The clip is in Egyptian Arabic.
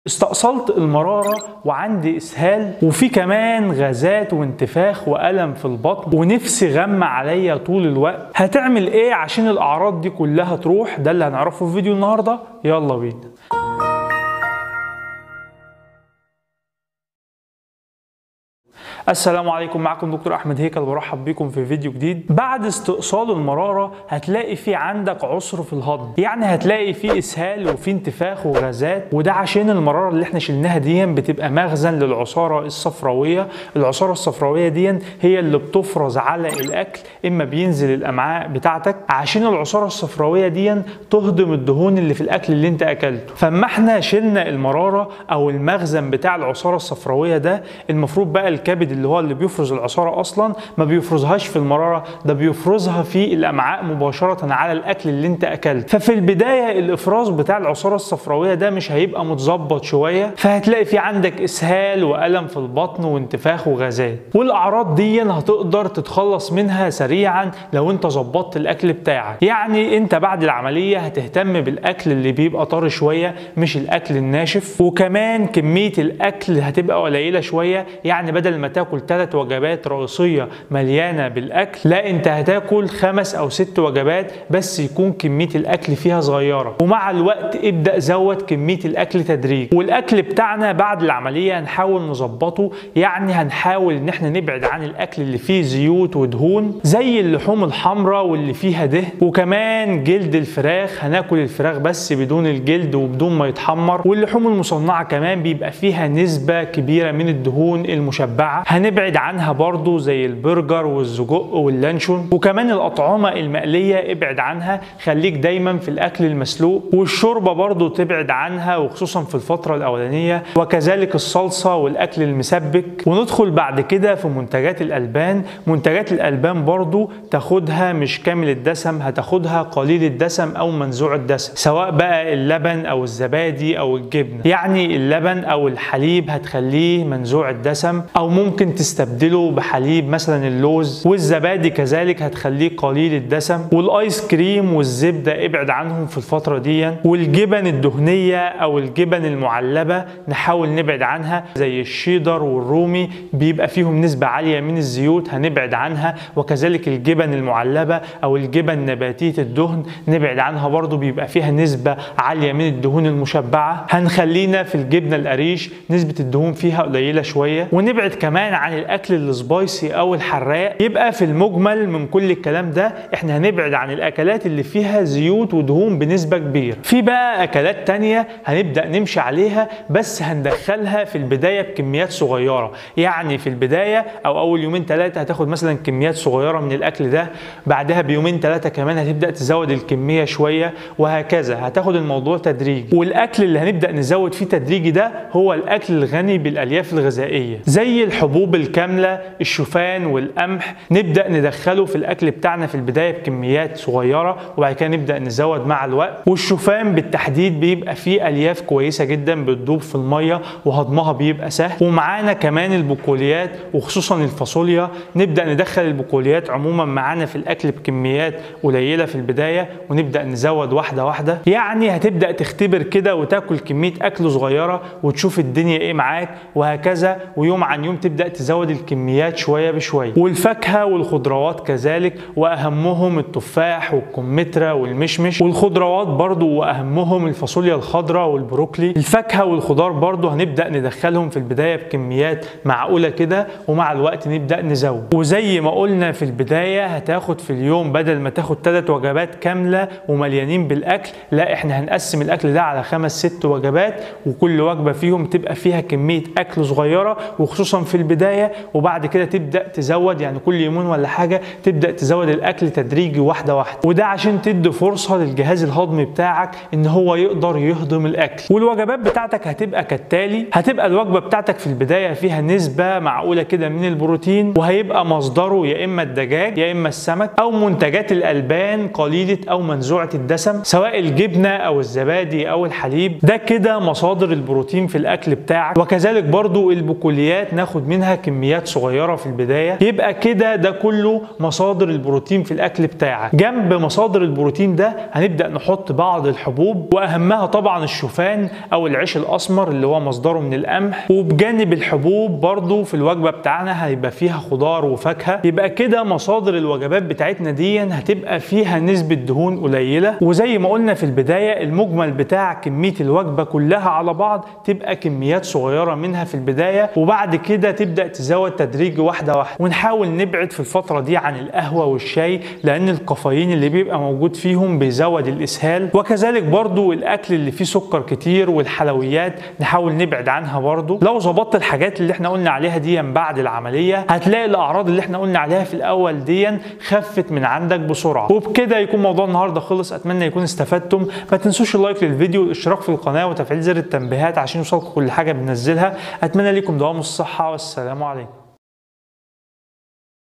استأصلت المرارة وعندي إسهال وفي كمان غازات وانتفاخ وألم في البطن ونفسي غم عليا طول الوقت هتعمل إيه عشان الأعراض دي كلها تروح ده اللي هنعرفه في فيديو النهاردة يلا بينا السلام عليكم معكم دكتور احمد هيكل برحب بكم في فيديو جديد بعد استئصال المراره هتلاقي في عندك عسر في الهضم يعني هتلاقي في اسهال وفي انتفاخ وغازات وده عشان المراره اللي احنا شلناها دي بتبقى مخزن للعصاره الصفراويه العصاره الصفراويه دي هي اللي بتفرز على الاكل اما بينزل الامعاء بتاعتك عشان العصاره الصفراويه دي تهضم الدهون اللي في الاكل اللي انت اكلته فاما احنا شلنا المراره او المخزن بتاع العصاره الصفراويه ده المفروض بقى الكبد اللي هو اللي بيفرز العصاره اصلا ما بيفرزهاش في المراره ده بيفرزها في الامعاء مباشره على الاكل اللي انت اكلت ففي البدايه الافراز بتاع العصاره الصفراويه ده مش هيبقى متظبط شويه فهتلاقي في عندك اسهال والم في البطن وانتفاخ وغازات والاعراض دي هتقدر تتخلص منها سريعا لو انت ظبطت الاكل بتاعك يعني انت بعد العمليه هتهتم بالاكل اللي بيبقى طري شويه مش الاكل الناشف وكمان كميه الاكل هتبقى قليله شويه يعني بدل ما تاكل ثلاث وجبات رئيسيه مليانه بالاكل لا انت هتاكل خمس او ست وجبات بس يكون كميه الاكل فيها صغيره ومع الوقت ابدا زود كميه الاكل تدريج والاكل بتاعنا بعد العمليه هنحاول نظبطه يعني هنحاول ان احنا نبعد عن الاكل اللي فيه زيوت ودهون زي اللحوم الحمراء واللي فيها دهن وكمان جلد الفراخ هناكل الفراخ بس بدون الجلد وبدون ما يتحمر واللحوم المصنعه كمان بيبقى فيها نسبه كبيره من الدهون المشبعه هنبعد عنها برضو زي البرجر والسجق واللانشون وكمان الأطعمة المقلية ابعد عنها خليك دايما في الأكل المسلوق والشوربة برضو تبعد عنها وخصوصا في الفترة الأولانية وكذلك الصلصة والأكل المسبك وندخل بعد كده في منتجات الألبان منتجات الألبان برضو تاخدها مش كامل الدسم هتاخدها قليل الدسم أو منزوع الدسم سواء بقى اللبن أو الزبادي أو الجبنة يعني اللبن أو الحليب هتخليه منزوع الدسم أو ممكن تستبدله بحليب مثلا اللوز والزبادي كذلك هتخليه قليل الدسم والايس كريم والزبده ابعد عنهم في الفتره دي والجبن الدهنيه او الجبن المعلبه نحاول نبعد عنها زي الشيدر والرومي بيبقى فيهم نسبه عاليه من الزيوت هنبعد عنها وكذلك الجبن المعلبه او الجبن نباتيه الدهن نبعد عنها برضو بيبقى فيها نسبه عاليه من الدهون المشبعه هنخلينا في الجبنه القريش نسبه الدهون فيها قليله شويه ونبعد كمان عن الاكل السبايسي او الحراق يبقى في المجمل من كل الكلام ده احنا هنبعد عن الاكلات اللي فيها زيوت ودهون بنسبه كبيره في بقى اكلات تانية هنبدا نمشي عليها بس هندخلها في البدايه بكميات صغيره يعني في البدايه او اول يومين ثلاثه هتاخد مثلا كميات صغيره من الاكل ده بعدها بيومين ثلاثه كمان هتبدا تزود الكميه شويه وهكذا هتاخد الموضوع تدريجي والاكل اللي هنبدا نزود فيه تدريجي ده هو الاكل الغني بالالياف الغذائيه زي الحبوب الكامله الشوفان والقمح نبدا ندخله في الاكل بتاعنا في البدايه بكميات صغيره وبعد كده نبدا نزود مع الوقت والشوفان بالتحديد بيبقى فيه الياف كويسه جدا بتدوب في الميه وهضمها بيبقى سهل ومعانا كمان البقوليات وخصوصا الفاصوليا نبدا ندخل البقوليات عموما معانا في الاكل بكميات قليله في البدايه ونبدا نزود واحده واحده يعني هتبدا تختبر كده وتاكل كميه اكل صغيره وتشوف الدنيا ايه معاك وهكذا ويوم عن يوم تبدا تزود الكميات شويه بشويه والفاكهه والخضروات كذلك واهمهم التفاح والكمثرى والمشمش والخضروات برضو واهمهم الفاصوليا الخضراء والبروكلي الفاكهه والخضار برضو هنبدا ندخلهم في البدايه بكميات معقوله كده ومع الوقت نبدا نزود وزي ما قلنا في البدايه هتاخد في اليوم بدل ما تاخد ثلاث وجبات كامله ومليانين بالاكل لا احنا هنقسم الاكل ده على خمس ست وجبات وكل وجبه فيهم تبقى فيها كميه اكل صغيره وخصوصا في البدايه وبعد كده تبدا تزود يعني كل يومين ولا حاجه تبدا تزود الاكل تدريجي واحده واحده وده عشان تدي فرصه للجهاز الهضمي بتاعك ان هو يقدر يهضم الاكل والوجبات بتاعتك هتبقى كالتالي هتبقى الوجبه بتاعتك في البدايه فيها نسبه معقوله كده من البروتين وهيبقى مصدره يا اما الدجاج يا اما السمك او منتجات الالبان قليله او منزوعه الدسم سواء الجبنه او الزبادي او الحليب ده كده مصادر البروتين في الاكل بتاعك وكذلك برضو البقوليات ناخد منها منها كميات صغيره في البدايه يبقى كده ده كله مصادر البروتين في الاكل بتاعك جنب مصادر البروتين ده هنبدا نحط بعض الحبوب واهمها طبعا الشوفان او العيش الاسمر اللي هو مصدره من القمح وبجانب الحبوب برضو في الوجبه بتاعنا هيبقى فيها خضار وفاكهه يبقى كده مصادر الوجبات بتاعتنا دي هتبقى فيها نسبه دهون قليله وزي ما قلنا في البدايه المجمل بتاع كميه الوجبه كلها على بعض تبقى كميات صغيره منها في البدايه وبعد كده تبدا تزود تدريجي واحده واحده ونحاول نبعد في الفتره دي عن القهوه والشاي لان الكافيين اللي بيبقى موجود فيهم بيزود الاسهال وكذلك برضو الاكل اللي فيه سكر كتير والحلويات نحاول نبعد عنها برضو لو ظبطت الحاجات اللي احنا قلنا عليها دي بعد العمليه هتلاقي الاعراض اللي احنا قلنا عليها في الاول دي خفت من عندك بسرعه وبكده يكون موضوع النهارده خلص اتمنى يكون استفدتم ما تنسوش اللايك للفيديو والاشتراك في القناه وتفعيل زر التنبيهات عشان يوصلكم كل حاجه بننزلها اتمنى لكم دوام الصحه والسلام عليكم